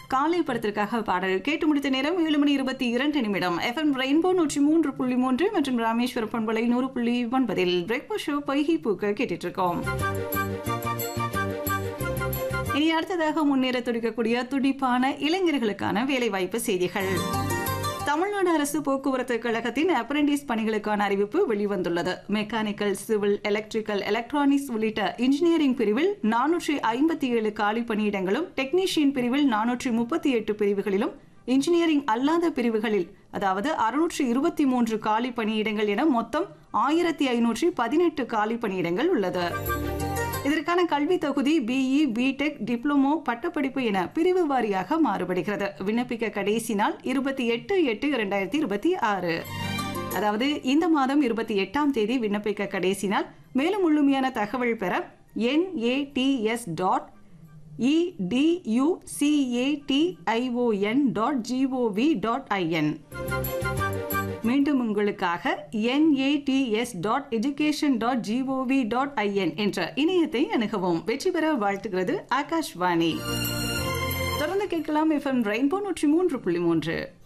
காலை படத்திற்காக பாடல் கேட்டு முடித்த நேரம் ஏழு மணி இருபத்தி இரண்டு நிமிடம் எஃப்எம் ரெயின்போ நூற்றி மூன்று புள்ளி மூன்று மற்றும் ராமேஸ்வர பண்பலை நூறு புள்ளி ஒன்பதில் பிரேக்ஃபாஸ்ட் ஷோ பைகி பூக்க கேட்டுட்டு இருக்கோம் இனி அடுத்ததாக முன்னேற துடிக்கக்கூடிய துடிப்பான இளைஞர்களுக்கான வேலைவாய்ப்பு செய்திகள் தமிழ்நாடு அரசு போக்குவரத்து கழகத்தின் அப்ரெண்டிஸ் பணிகளுக்கான அறிவிப்பு வெளிவந்துள்ளது மெக்கானிக்கல் சிவில் எலக்ட்ரிக்கல் எலக்ட்ரானிக்ஸ் உள்ளிட்ட இன்ஜினியரிங் பிரிவில் நானூற்றி ஐம்பத்தி ஏழு காலி பணியிடங்களும் டெக்னீஷியன் பிரிவில் நானூற்றி முப்பத்தி எட்டு பிரிவுகளிலும் இன்ஜினியரிங் அல்லாத பிரிவுகளில் அதாவது அறுநூற்றி இருபத்தி மூன்று காலி பணியிடங்கள் என மொத்தம் ஆயிரத்தி ஐநூற்றி பதினெட்டு காலி பணியிடங்கள் உள்ளது இதற்கான கல்வி தகுதி பிஇ பிடெக் டிப்ளமோ பட்டப்படிப்பு என பிரிவு வாரியாக மாறுபடுகிறது விண்ணப்பிக்க கடைசி நாள் இருபத்தி எட்டு எட்டு இரண்டாயிரத்தி இருபத்தி ஆறு அதாவது இந்த மாதம் இருபத்தி எட்டாம் தேதி விண்ணப்பிக்க கடைசி நாள் மேலும் முழுமையான தகவல் பெற NATS dot EDUCATION dot GOV dot IN மீண்டும் உங்களுக்காக NATS dot education dot GOV dot IN என்ற இணையத்தை அணுகவும் வெற்றி பெற வாழ்த்துகிறது ஆகாஷ்வாணி தொடர்ந்து கேட்கலாம் எஃப்எம் ரெயின்போ நூற்றி மூன்று புள்ளி மூன்று